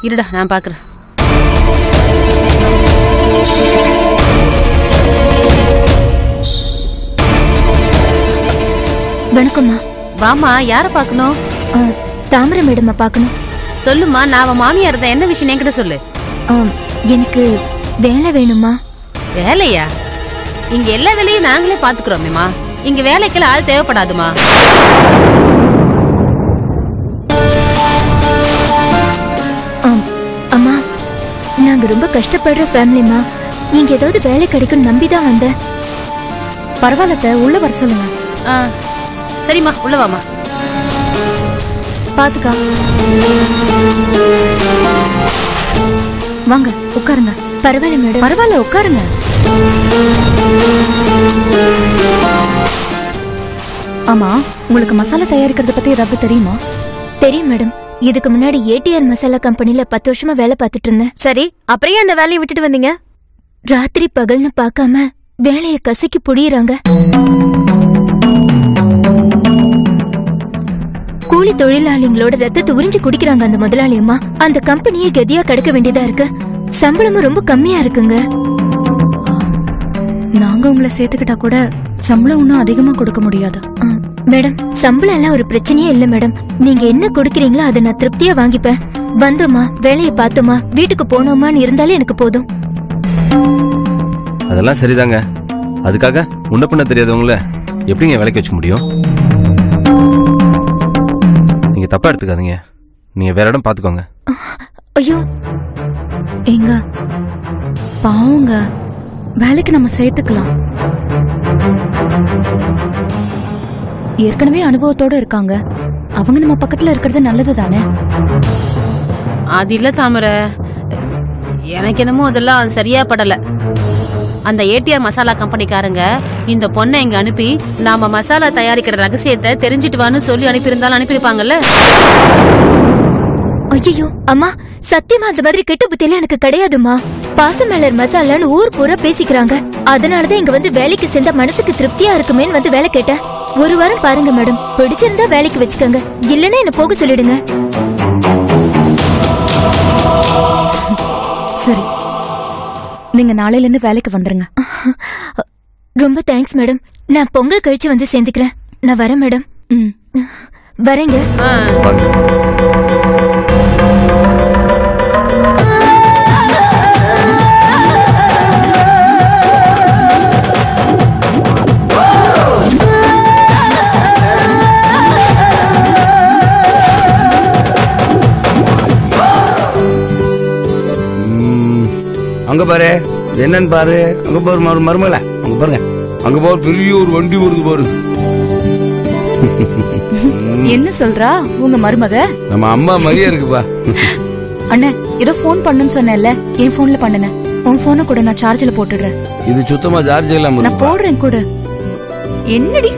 இருடா நான் பாக்குறேன் வணக்கம்மா வாமா யார பாக்கணும் ஆ, தாமரை மேடம்மா பார்க்கணும் சொல்லுமா நான் அவன் மாமியார் தான் என்ன விஷயம் என்கிட்ட சொல்லு ஆ, எனக்கு வேலை வேணுமா வேலையா இங்க எல்லா வேலையும் நாங்களே பாத்துக்கிறோமேமா இங்க வேலைக்கெல்லாம் ஆள் தேவைப்படாதுமா ஆம், அம்மா நாங்க ரொம்ப கஷ்டப்படுற ஃபேமிலிமா இங்க ஏதாவது வேலை கிடைக்கும் நம்பி தான் வந்தேன் பரவாயில்லத்த உள்ள வர சொல்லுங்க ஆ, சரிம்மா உள்ள வாமா பாத்துக்கா வாங்க உட்காருங்க பரவாயில்ல மேடம் பரவாயில்ல உட்காருங்க ஆமா உங்களுக்கு மசாலா தயாரிக்கிறத பத்தி ஏதாவது தெரியுமா தெரியும் மேடம் இதுக்கு முன்னாடி ஏடிஆர் மசாலா கம்பெனில பத்து வருஷமா வேலை பார்த்துட்டு இருந்தேன் சரி அப்புறம் அந்த வேலையை விட்டுட்டு வந்தீங்க ராத்திரி பகல்னு பார்க்காம வேலைய கசக்கி புடியறாங்க கூலி தொழிலாளிங்களோட ரத்தத்தை உறிஞ்சு குடிக்கிறாங்க அந்த முதலாளி அம்மா அந்த கம்பெனியே கதியா கடக்க வேண்டியதா இருக்கு சம்பளமும் ரொம்ப கம்மியா இருக்குங்க நாங்க உங்களை சேர்த்துக்கிட்டா கூட சம்பளம் ஒன்றும் அதிகமா கொடுக்க முடியாது ஆ, மேடம் சம்பளம் எல்லாம் ஒரு பிரச்சனையே இல்ல மேடம் நீங்க என்ன கொடுக்கறீங்களோ அதை நான் திருப்தியா வாங்கிப்பேன் வந்தோமா வேலையை பார்த்தோமா வீட்டுக்கு போனோமான்னு இருந்தாலே எனக்கு போதும் அதெல்லாம் சரிதாங்க அதுக்காக முன்ன பின்ன தெரியாதவங்கள எப்படிங்க வேலைக்கு வச்சுக்க முடியும் நீங்க தப்பா எடுத்துக்காதீங்க நீங்க வேற இடம் பாத்துக்கோங்க ஐயோ ஏங்க பாவங்க வேலைக்கு நம்ம சேர்த்துக்கலாம் ஏற்கனவே அனுபவத்தோட இருக்காங்க அவங்க நம்ம பக்கத்துல இருக்கிறது நல்லது தானே அது இல்ல தாமரை எனக்கு என்னமோ அதெல்லாம் சரியா படல அந்த ஏடிஆர் மசாலா கம்பெனிக்காரங்க இந்த பொண்ணை இங்க அனுப்பி நாம மசாலா தயாரிக்கிற ரகசியத்தை தெரிஞ்சிட்டு வான்னு சொல்லி அனுப்பியிருந்தாலும் அனுப்பியிருப்பாங்கல்ல ஐயோ அம்மா சத்தியமா அந்த மாதிரி கெட்ட புத்தியெல்லாம் எனக்கு கிடையாதுமா பாசமலர் மசாலான்னு ஊர் பூரா பேசிக்கிறாங்க அதனாலதான் இங்க வந்து வேலைக்கு சேர்ந்தா மனசுக்கு திருப்தியா இருக்குமேன்னு வந்து வேலை கேட்டேன் ஒரு வாரம் பாருங்க மேடம் பிடிச்சிருந்தா வேலைக்கு வச்சுக்கோங்க இல்லைன்னா என்ன போக சொல்லிடுங்க சரி நீங்க நாளையில இருந்து வேலைக்கு வந்துருங்க ரொம்ப தேங்க்ஸ் மேடம் நான் பொங்கல் கழிச்சு வந்து சேர்ந்துக்கிறேன் நான் வரேன் மேடம் ம் வரேங்க ஆ, வாங்க. ம், அங்க பாரு என்னன்னு பாரு அங்க பாரு மரு மருமகள அங்க பாருங்க அங்க பாரு பெரிய ஒரு வண்டி வருது பாரு என்ன சொல்றா உங்க மருமக நம்ம அம்மா மாதிரியே இருக்குப்பா அண்ணே ஏதோ ஃபோன் பண்ணுன்னு சொன்னேன்ல என் போன்ல பண்ணுனேன் உன் போனை கூட நான் சார்ஜ்ல போட்டுடுறேன் இது சுத்தமா சார்ஜ் இல்லாம நான் இருக்குப்பா. போடுறேன் கூட என்னடி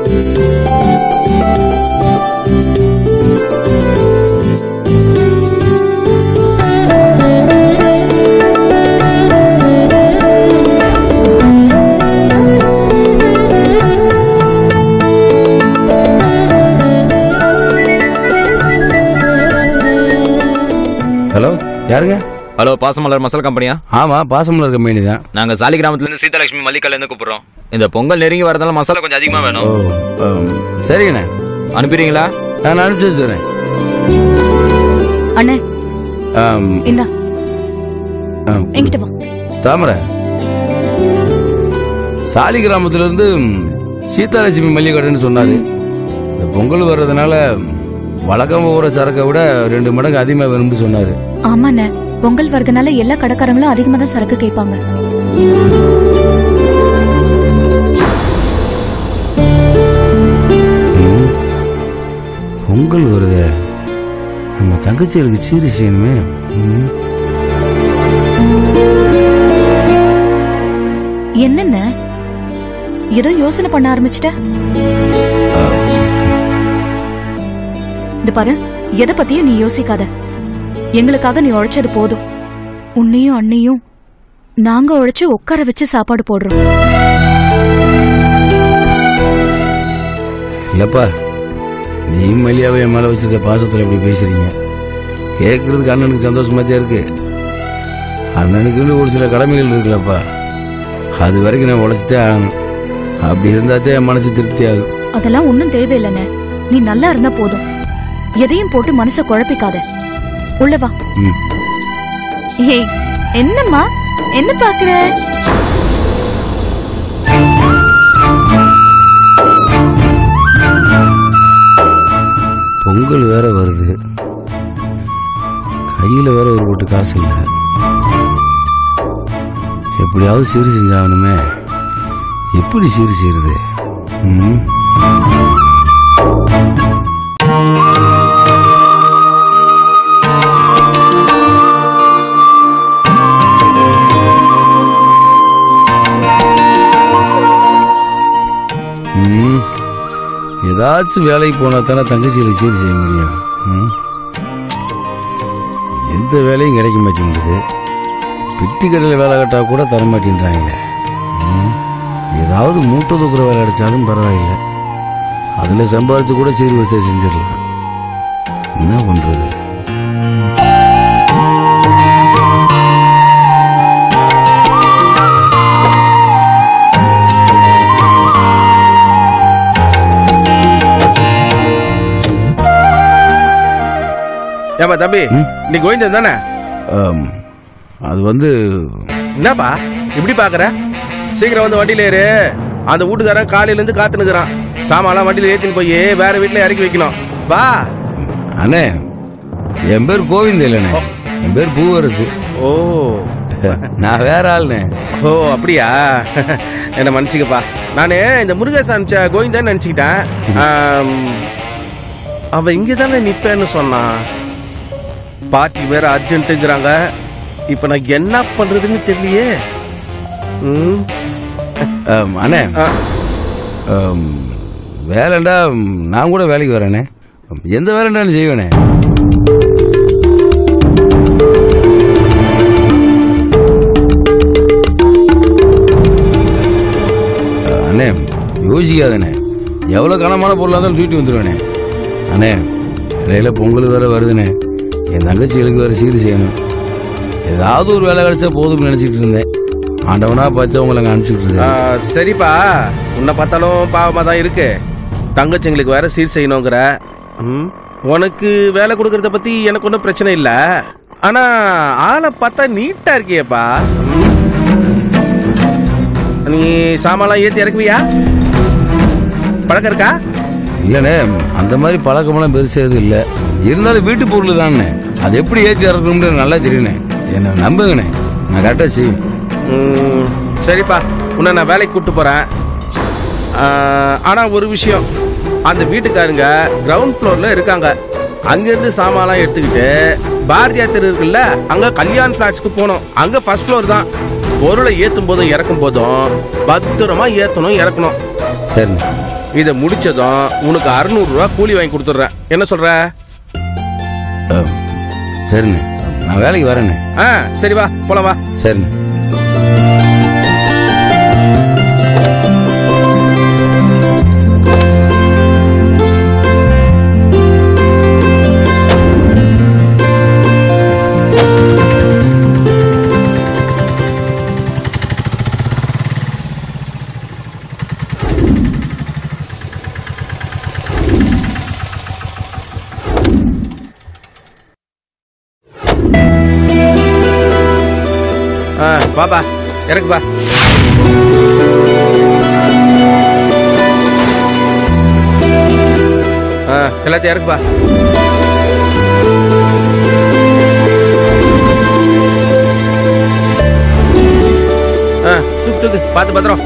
ஹலோ யாருங்க ஹலோ பாசமலர் மசாலா கம்பெனியா ஆமா பாசமலர் கம்பெனி தான் நாங்க சாலி கிராமத்துல இருந்து சீதாலட்சுமி மல்லிகால இருந்து கூப்பிடுறோம் இந்த பொங்கல் நெருங்கி வரதால மசாலா கொஞ்சம் அதிகமா ஓ வேணும் ஆம், சரிங்கண்ணே அனுப்பிடுறீங்களா நான் அனுப்பிச்சு வச்சுறேன் அண்ணே ஆம், இந்தா ஆம், என்கிட்ட வா தாமரை சாலி கிராமத்துல இருந்து ம், சீதாலட்சுமி மல்லிகடைன்னு சொன்னாரு இந்த பொங்கல் வர்றதுனால வழக்கம் போகிற சரக்கை விட ரெண்டு மடங்கு அதிகமாக வேணும்னு சொன்னாரு ஆமாண்ணே பொங்கல் வரதுனால எல்லா கடைக்காரங்களும் அதிகமா தான் சரக்கு கேட்பாங்க ம், பொங்கல் வருதே நம்ம தங்கச்சிகளுக்கு சீரி செய்யணுமே ம், என்னென்ன ஏதோ யோசனை பண்ண ஆரம்பிச்சிட்ட இந்த பாரு எதை பத்தியும் நீ யோசிக்காத எங்களுக்காக நீ உழைச்சது போதும் உன்னையும் அண்ணையும் நாங்க உழைச்சு உட்கார வச்சு சாப்பாடு போடுறோம் இல்லப்பா நீ மல்லியாவை என் மேல வச்சிருக்க பாசத்துல இப்படி பேசுறீங்க கேட்கறதுக்கு அண்ணனுக்கு சந்தோஷமா தான் இருக்கு அண்ணனுக்குன்னு ஒரு சில கடமைகள் இருக்குல்லப்பா அது வரைக்கும் நான் உழைச்சிட்டே ஆகணும் அப்படி இருந்தாத்தே என் மனசு திருப்தி ஆகும் அதெல்லாம் ஒண்ணும் தேவையில்லைண்ணே நீ நல்லா இருந்தா போதும் எதையும் போட்டு மனச குழப்பிக்காத உள்ள வா ம். ஏய் என்னம்மா என்ன பாக்குற பொங்கல் வேற வருது கையில வேற ஒரு போட்டு காசு இல்லை எப்படியாவது சீர் செஞ்சாகணுமே எப்படி சீர் செய்யறது ம் ம். ஏதாச்சும் வேலைக்கு போனா தானே தங்கச்சிகளை சீர் செய்ய முடியும் ம்? எந்த வேலையும் கிடைக்க மாட்டேங்குது பிட்டி கடையில் வேலை கட்டா கூட தர மாட்டேன்றாங்களே ம்? ஏதாவது மூட்டை தூக்குற வேலை அடிச்சாலும் பரவாயில்லை அதில் சம்பாதிச்சு கூட சீர் வரிசை செஞ்சிடலாம் என்ன பண்றது ஏப்பா தம்பி நீ கோவிந்தன் தானே ஆம், அது வந்து என்னப்பா இப்படி பாக்குற சீக்கிரம் வந்து வண்டியில ஏறு அந்த வீட்டுக்காரன் காலையில இருந்து காத்து நிக்கிறான் சாமான்லாம் வண்டியில ஏத்தின்னு போய் வேற வீட்டுல இறக்கி வைக்கணும் வா அண்ணே என் பேர் கோவிந்த இல்லைண்ணே என் பேர் பூவரசு ஓ நான் வேற ஆளுண்ணே ஓ அப்படியா என்ன மன்னிச்சுக்கப்பா நானு இந்த முருகேசன் அனுப்பிச்ச கோவிந்தன் நினைச்சுக்கிட்டேன் ஆம், அவ இங்க தானே நிப்பேன்னு சொன்னான் பார்ட்டி வேற அர்ஜென்ட்டுங்கிறாங்க இப்ப நான் என்ன பண்றதுன்னு தெரியலையே ம் ஆம், அண்ணே ஆ. ஆம், வேலைண்டா நான் கூட வேலைக்கு வரேனே எந்த வேலைண்டாலும் செய்வேனே ஆ, அண்ணே யோசிக்காதண்ணே எவ்வளோ கனமான பொருளாக இருந்தாலும் தூக்கிட்டு வந்துடுவேனே அண்ணே இடையில பொங்கல் வேற வருதுண்ணே என் தங்கச்சிகளுக்கு வேற சீர் செய்யணும் ஏதாவது ஒரு வேலை கிடைச்சா போதும்னு நினச்சிட்டு இருந்தேன் ஆண்டவனா பார்த்து உங்களை அங்கே அனுப்பிச்சிட்டு ஆ, இருக்கேன் சரிப்பா உன்னை பார்த்தாலும் பாவமா தான் இருக்கு தங்கச்சிங்களுக்கு வேற சீர் செய்யணுங்கிற ம், உனக்கு வேலை கொடுக்கறத பத்தி எனக்கு ஒன்றும் பிரச்சனை இல்ல ஆனா ஆளை பார்த்தா நீட்டா இருக்கியேப்பா ம். நீ சாமான்லாம் ஏத்தி இறக்குவியா பழக்கம் இருக்கா இல்லண்ணே அந்த மாதிரி பழக்கமெல்லாம் பெருசா எதுவும் இல்லை இருந்தாலும் வீட்டு பொருள் தானே அது எப்படி ஏற்றி இறக்கணும்னு நல்லா தெரியுண்ணே என்ன நம்புங்கண்ணே நான் கரெக்டாக செய்வேன் ம், சரிப்பா உன்னை நான் வேலைக்கு கூட்டு போறேன் ஆ, ஆனா ஒரு விஷயம் அந்த வீட்டுக்காரங்க கிரவுண்ட் ஃப்ளோர்ல இருக்காங்க அங்கிருந்து சாமான்லாம் எடுத்துக்கிட்டு பாரதியார் தெரு இருக்குல்ல அங்க கல்யாண் பிளாட்ஸ்க்கு போனோம் அங்க ஃபர்ஸ்ட் ஃப்ளோர் தான் பொருளை ஏத்தும் போதும் இறக்கும் போதும் பத்திரமா ஏத்தணும் இறக்கணும் சரிண்ணே இதை முடிச்சதும் உனக்கு 600 ரூபாய் கூலி வாங்கி கொடுத்துட்றேன் என்ன சொல்ற ஆ, சரிண்ணே நான் வேலைக்கு வரேண்ணே ஆ சரி வா போலாம் வா சரிண்ணே ஆ வாப்பா இறக்குப்பா ஆ எல்லாத்தையும் இறக்குப்பா ஆ தூக்கு தூக்கு பார்த்து பத்திரம்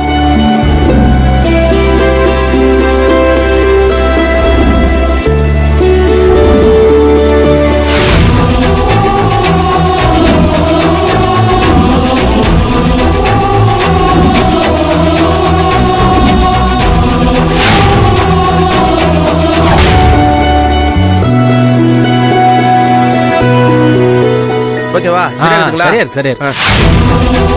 ஓகேவா சரியா இருக்குங்களா? சரியா இருக்கு, சரியா இருக்கு. ஆ.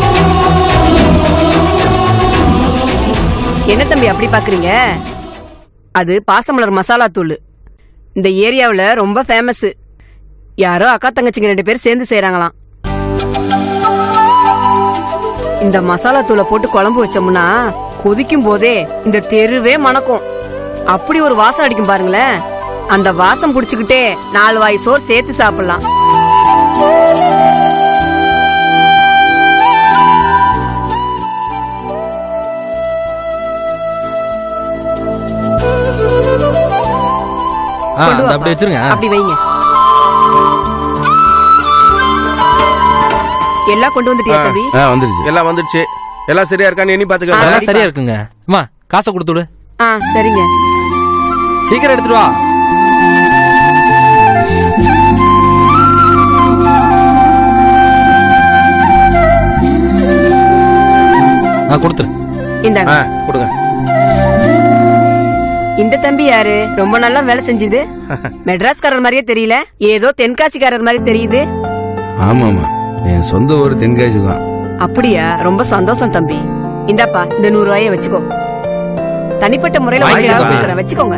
என்ன தம்பி அப்படி பாக்குறீங்க அது பாசமலர் மசாலா தூள் இந்த ஏரியாவுல ரொம்ப ஃபேமஸ் யாரோ அக்கா தங்கச்சிங்க ரெண்டு பேரும் சேர்ந்து செய்றாங்களாம் இந்த மசாலா தூளை போட்டு குழம்பு வச்சோம்னா கொதிக்கும் போதே இந்த தெருவே மணக்கும் அப்படி ஒரு வாசம் அடிக்கும் பாருங்களேன் அந்த வாசம் புடிச்சுக்கிட்டே நாலு வாய் சோறு சேர்த்து சாப்பிடலாம் ஆ கொண்டு அந்த வாப்பா. அப்படி வச்சிருங்க அப்படி வைங்க எல்லாம் கொண்டு வந்துட்டியா தம்பி ஆ வந்துருச்சு எல்லாம் வந்துடுச்சு எல்லாம் சரியா இருக்கான்னு எண்ணி ஆ, பாத்துக்க சரி. அதெல்லாம் சரியா இருக்குங்க அம்மா காசை கொடுத்து விடு ஆ சரிங்க சீக்கிரம் எடுத்துட்டு வா ஆ கொடுத்துரு இந்தாங்க ஆ கொடுங்க இந்த தம்பி யாரு ரொம்ப நல்லா வேலை செஞ்சுது மெட்ராஸ்காரர் மாதிரியே தெரியல ஏதோ தென்காசிக்காரர் மாதிரி தெரியுது ஆமா ஆமா என் சொந்த ஊர் தென்காசி தான் அப்படியா ரொம்ப சந்தோஷம் தம்பி இந்தாப்பா இந்த நூறு ரூபாய வச்சுக்கோ தனிப்பட்ட முறையில வாங்கிக்கப்பா. வாங்கி கொடுக்குறேன் வச்சுக்கோங்க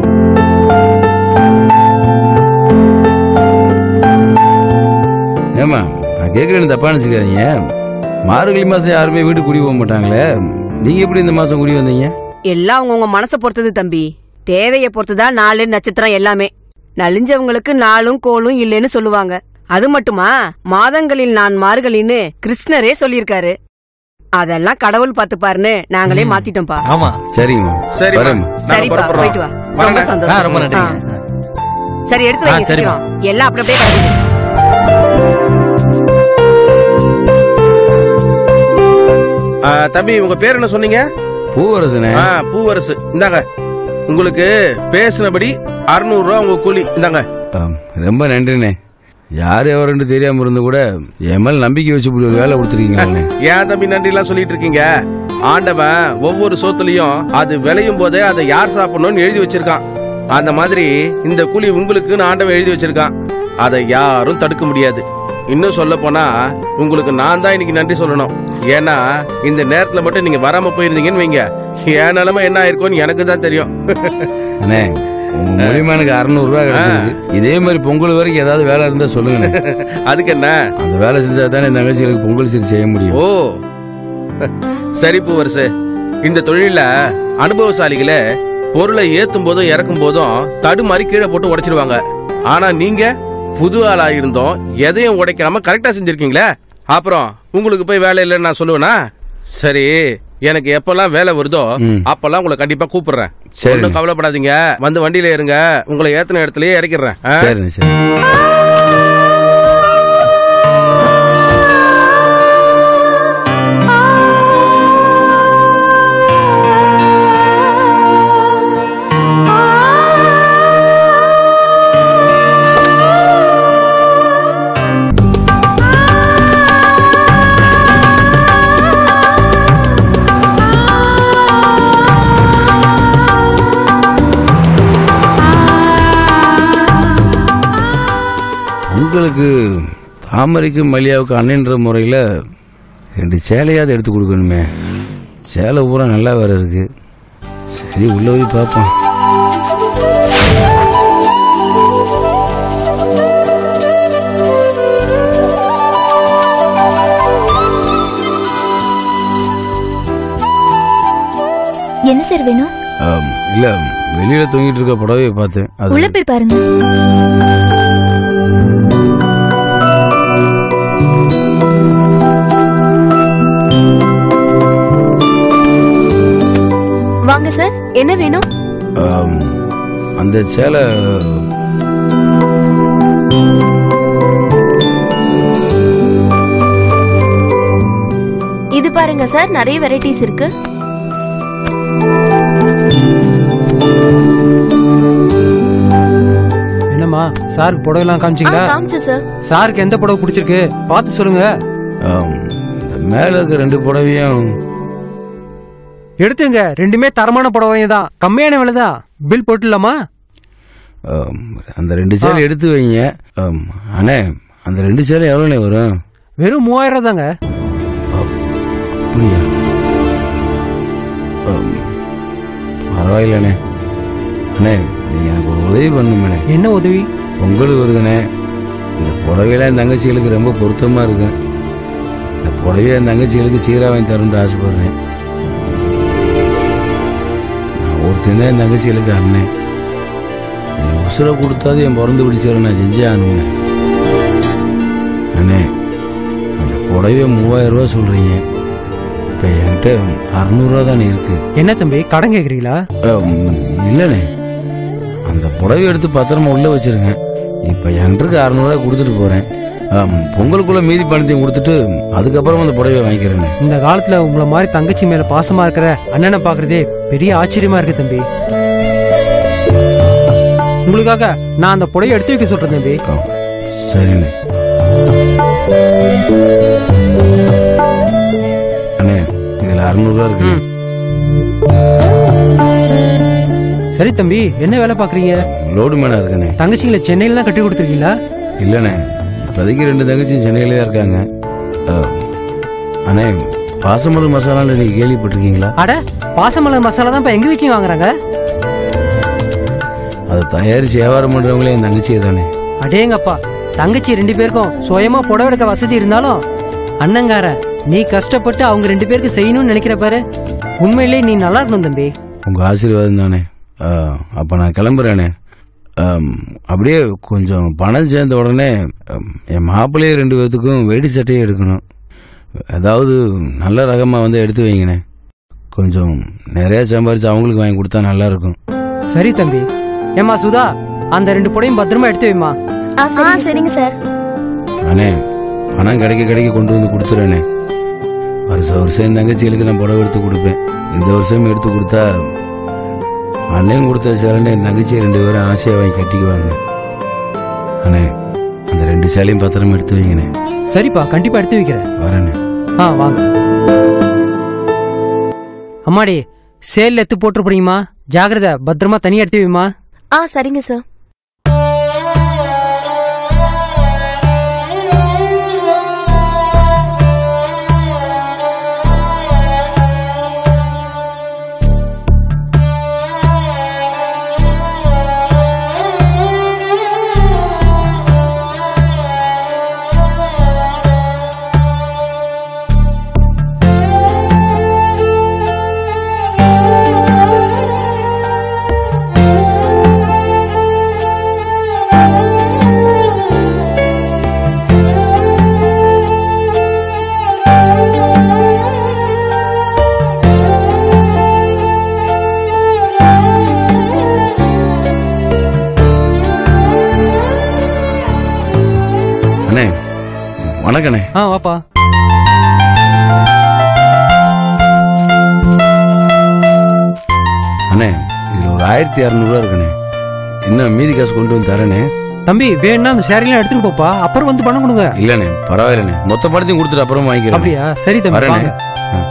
ஏமா நான் கேட்குறேன்னு தப்பா நினச்சிக்காதீங்க மார்கழி மாசம் யாருமே வீட்டுக்கு குடி போக மாட்டாங்களே நீங்க எப்படி இந்த மாசம் குடி வந்தீங்க எல்லாம் அவங்கவுங்க மனசை பொறுத்தது தம்பி தேவையை பொறுத்துதான் நாலு நட்சத்திரம் எல்லாமே நலிஞ்சவங்களுக்கு நாளும் கோளும் இல்லைன்னு சொல்லுவாங்க அது மட்டுமா மாதங்களில் நான் மார்கழின்னு கிருஷ்ணரே சொல்லியிருக்காரு அதெல்லாம் கடவுள் பாத்துப்பாருன்னு நாங்களே மாத்திட்டோம்ப்பா ஆமா சரிங்கம்மா சரிம்மா. வரேம்மா நாங்க சரிப்பா புறப்படுறோம். போயிட்டு வா ரொம்ப வரேண்ணே. ஆ, சந்தோஷம் ரொம்ப நன்றிங்க. ஆ. சரி எடுத்து ஆ, வைங்க சரிம்மா. சீக்கிரம் எல்லாம் அப்படி அப்படியே கிடக்குது. ஆ, தம்பி உங்க பேர் என்ன சொன்னீங்க பூவரசனே ஆ பூவரசு இந்தாங்க உங்களுக்கு பேசினபடி அறுநூறு ரூபா உங்க கூலி இந்தாங்க ஆம், ரொம்ப நன்றிண்ணே யார் எவருன்னு தெரியாம இருந்து கூட என் மேல நம்பிக்கை வச்சு இப்படி ஒரு வேலை கொடுத்துருக்கீங்க அண்ணே ஏன் தம்பி நன்றி எல்லாம் சொல்லிட்டு இருக்கீங்க ஆண்டவன் ஒவ்வொரு சோத்துலயும் அது விளையும் போதே அதை யார் சாப்பிடணும்னு எழுதி வச்சிருக்கான் அந்த மாதிரி இந்த கூலி உங்களுக்குன்னு ஆண்டவன் எழுதி வச்சிருக்கான் அதை யாரும் தடுக்க முடியாது இன்னும் சொல்ல போனா உங்களுக்கு நான் தான் இன்னைக்கு நன்றி சொல்லணும் ஏன்னா இந்த நேரத்துல மட்டும் நீங்க வராம போயிருந்தீங்கன்னு வைங்க என் நிலைமை என்ன ஆயிருக்கும்னு எனக்கு தான் தெரியும் அண்ணே உங்க மூலியமா எனக்கு அறுநூறு ரூபாய் கிடைச்சிருக்கு இதே மாதிரி பொங்கல் வரைக்கும் ஏதாவது வேலை இருந்தா சொல்லுங்கண்ணே அதுக்கு என்ன அந்த வேலை செஞ்சா தானே இந்த தங்கச்சிகளுக்கு பொங்கல் சரி செய்ய முடியும் ஓ சரி பூவரசு இந்த தொழில அனுபவசாலிகளே பொருளை ஏத்தும் போதும் இறக்கும் போதும் தடுமாறி கீழே போட்டு உடைச்சிருவாங்க ஆனா நீங்க புது ஆளா இருந்தோம் எதையும் உடைக்காம கரெக்டா செஞ்சிருக்கீங்களே அப்புறம் உங்களுக்கு போய் வேலை இல்லைன்னு நான் சொல்லுவேனா சரி எனக்கு எப்பெல்லாம் வேலை வருதோ ம். அப்பெல்லாம் உங்களை கண்டிப்பா கூப்பிடுறேன் சரிண்ணே. ஒண்ணும் கவலைப்படாதீங்க வந்து வண்டியில இருங்க உங்களை ஏத்தின இடத்துலயே இறக்கிடுறேன் ஆ? சரிண்ணே சரி உங்களுக்கு தாமரைக்கு மல்லியாவுக்கு அண்ணன்ற முறையில் ரெண்டு சேலையாவது எடுத்து கொடுக்கணுமே சேலை பூரா நல்லா வேற இருக்கு சரி உள்ள போய் பார்ப்போம் என்ன சார் வேணும் ஆம், இல்ல வெளியில தொங்கிட்டு இருக்க புடவையை பார்த்தேன் அது உள்ள போய் பாருங்க வாங்க சார் என்ன வேணும் ஆம், அந்த சேலை இது பாருங்க சார் நிறைய வெரைட்டிஸ் இருக்கு என்னம்மா சாருக்கு புடவைலாம் ஆ காமிச்சிங்களா காமிச்சு சார் சாருக்கு எந்த புடவை பிடிச்சிருக்கு பார்த்து சொல்லுங்க ஆம், இந்த மேல இருக்க ரெண்டு புடவையும் எடுத்துங்க ரெண்டுமே தரமான புடவைங்க தான் கம்மியான விலை தான் பில் போட்டுடலாமா ஆம், அந்த ரெண்டு சேலை எடுத்து வைங்க ஆம், அண்ணே அந்த ரெண்டு சேலை எவ்வளோண்ணே வரும் வெறும் மூவாயிரம் ரூபா தாங்க அப்படியா ஆம், பரவாயில்லண்ணே அண்ணே நீங்க எனக்கு ஒரு உதவி பண்ணுமண்ணே என்ன உதவி பொங்கல் வருதுண்ணே இந்த புடவையில என் தங்கச்சிகளுக்கு ரொம்ப பொருத்தமா இருக்கு இந்த புடவைய என் தங்கச்சிகளுக்கு சீரா வாங்கி தரணும்னு ஆசைப்படுறேன் நான் ஒருத்தன் தான் என் தங்கச்சிகளுக்கு அண்ணன் என் உசுரை கொடுத்தாது என் பிறந்து பிடிச்சாரு நான் செஞ்சே ஆகணும்னே அண்ணே அந்த புடவைய மூவாயிரம் ரூபா சொல்றீங்க இப்போ என்கிட்ட அறநூறுவா தானே இருக்கு என்ன தம்பி கடன் கேக்குறீங்களா அம், இல்லண்ணே அந்த புடவை எடுத்து பத்திரமா உள்ள வச்சிருங்க இப்ப என்கிட்ட அறுநூறுவா கொடுத்துட்டு போறேன் அம், பொங்கலுக்குள்ள மீதி பணத்தையும் கொடுத்துட்டு அதுக்கப்புறம் அந்த புடவையை வாங்கிக்கிறேன் இந்த காலத்துல உங்கள மாதிரி தங்கச்சி மேல பாசமா இருக்கிற அண்ணனை பாக்குறதே பெரிய ஆச்சரியமா இருக்கு தம்பி உங்களுக்காக நான் அந்த புடவை எடுத்து வைக்க சொல்றேன் தம்பி சரிண்ணே அண்ணே இதுல அறுநூறுவா இருக்கு சரி தம்பி என்ன வேலை பாக்குறீங்க லோடு மேனா இருக்கண்ணே தங்கச்சிங்களை சென்னையில தான் கட்டி கொடுத்துருக்கீங்களா இல்லண்ணே இப்போதைக்கு ரெண்டு தங்கச்சியும் சென்னையில தான் இருக்காங்க அ, அண்ணே பாசமலர் மசாலான்னு நீங்க கேள்விப்பட்டிருக்கீங்களா அட பாசமலர் மசாலா தான் இப்ப எங்க வீட்லயும் வாங்குறாங்க அதை தயாரிச்சு வியாபாரம் பண்றவங்களே என் தங்கச்சியே தானே அடேங்கப்பா தங்கச்சி ரெண்டு பேருக்கும் சுயமா புடவை எடுக்க வசதி இருந்தாலும் அண்ணங்கார நீ கஷ்டப்பட்டு அவங்க ரெண்டு பேருக்கு செய்யணும்னு நினைக்கிற பாரு உண்மையிலே நீ நல்லா இருக்கணும் தம்பி உங்க ஆசீர்வாதம் தானே ஆ, அப்ப நான் கிளம்புறேனே ஆம், அப்படியே கொஞ்சம் பணம் சேர்ந்த உடனே ஆம், என் மாப்பிள்ளையே ரெண்டு பேர்த்துக்கும் வேட்டி சட்டையே எடுக்கணும் ஏதாவது நல்ல ரகமா வந்து எடுத்து வைங்கண்ணே கொஞ்சம் நிறைய சம்பாரிச்சு அவங்களுக்கு வாங்கி கொடுத்தா நல்லா இருக்கும் சரி தம்பி ஏமா சுதா அந்த ரெண்டு புடையும் பத்திரமா எடுத்து வைமா ஆ சரிங்க சார் அண்ணே பணம் கிடைக்க கிடைக்க கொண்டு வந்து கொடுத்துறேனே வருஷம் வருஷம் என் தங்கச்சிகளுக்கு நான் புடவை எடுத்து கொடுப்பேன் இந்த வருஷம் எடுத்து கொடுத்தா அண்ணன் கொடுத்த சேலைன்னு என் தங்கச்சி ரெண்டு பேரும் ஆசையா வாங்கி கட்டிக்குவாங்க அண்ணே அந்த ரெண்டு சேலையும் பத்திரமா எடுத்து வைங்கண்ணே சரிப்பா கண்டிப்பா எடுத்து வைக்கிறேன் வரேண்ணே ஆ வாங்க அம்மாடி சேல்ல எத்து போட்டு போறீங்கம்மா ஜாகிரதை பத்திரமா தனியா எடுத்து வைமா ஆ சரிங்க சார் அண்ணே வணக்கண்ணே ஆ வாப்பா அண்ணே இதுல ஒரு ஆயிரத்தி இரநூறுவா இருக்குண்ணே இன்னும் மீதி காசு கொண்டு வந்து தரேனே தம்பி வேணா அந்த சேரீலாம் எடுத்துட்டு போப்பா அப்புறம் வந்து பணம் கொடுங்க இல்லண்ணே பரவாயில்லண்ணே மொத்த பணத்தையும் கொடுத்துட்டு அப்புறம் வாங்கிக்கிறேன் அப்படியா சரி தம்பி வரேண்ணே வாங்க. ஆ.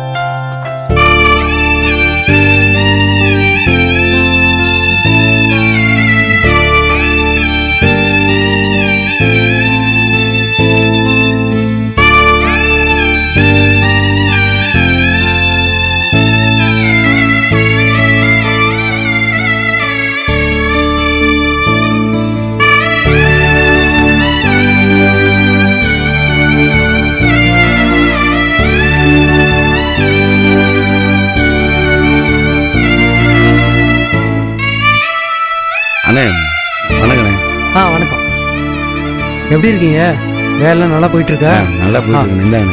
அண்ணே வணக்கண்ணே ஆ வணக்கம் எப்படி இருக்கீங்க வேலை நல்லா போயிட்டு இருக்கா ஆ, நல்லா போயிட்டு இருக்குண்ணே இந்தாங்கண்ணே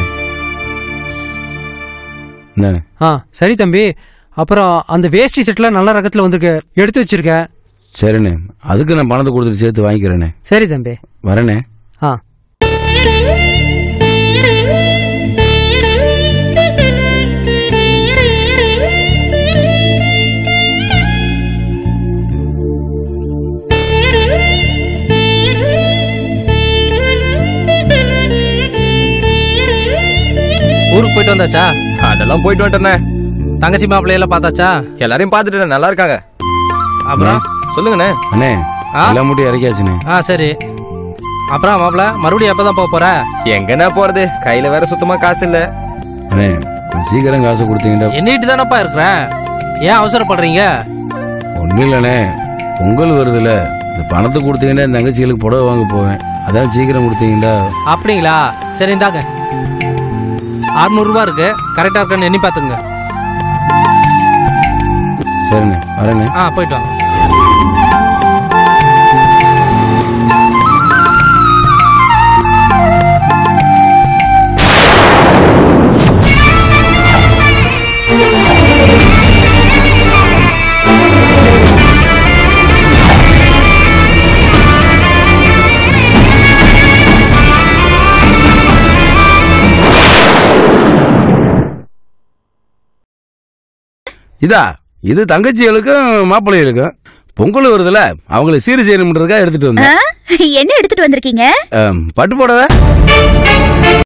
இந்தாண்ணே ஆ சரி தம்பி அப்புறம் அந்த வேஷ்டி செட்லாம் நல்ல ரகத்துல வந்திருக்கு எடுத்து வச்சிருக்கேன் சரிண்ணே அதுக்கு நான் பணத்தை கொடுத்துட்டு சேர்த்து வாங்கிக்கிறேண்ணே சரி தம்பி வரேண்ணே ஆ ஊருக்கு போயிட்டு வந்தாச்சா அதெல்லாம் போயிட்டு வந்துட்டேண்ணே தங்கச்சி மாப்பிள்ளையெல்லாம் பார்த்தாச்சா எல்லாரையும் பார்த்துட்டு நல்லா இருக்காங்க அப்புறம் சொல்லுங்கண்ணே அண்ணே ஆ? எல்லா மூட்டையும் இறக்கியாச்சுண்ணே ஆ சரி அப்புறம் மாப்பிள்ள மறுபடியும் எப்பதான் போக போற எங்கண்ணே போறது கையில வேற சுத்தமா காசு இல்ல அண்ணே கொஞ்சம் சீக்கிரம் காசு கொடுத்தீங்கடா எண்ணிட்டு தானப்பா இருக்கிறேன் ஏன் அவசரப்படுறீங்க ஒன்றும் இல்லைண்ணே பொங்கல் வருதுல இந்த பணத்தை கொடுத்தீங்கன்னா என் தங்கச்சிகளுக்கு புடவை வாங்க போவேன் அதான் சீக்கிரம் கொடுத்தீங்கன்னா அப்படிங்களா சரி இந்தாங்க அறுநூறுபா இருக்கு கரெக்டாக இருக்கான்னு எண்ணி பார்த்துங்க சரிண்ணே வரேண்ணே ஆ போயிட்டு வாங்க இதா இது தங்கச்சிகளுக்கும் மாப்பிள்ளைகளுக்கும் பொங்கல் வருதுல அவங்களை சீர் செய்யணுன்றதுக்காக எடுத்துட்டு வந்தேன் என்ன எடுத்துட்டு வந்திருக்கீங்க அம், பட்டு புடவை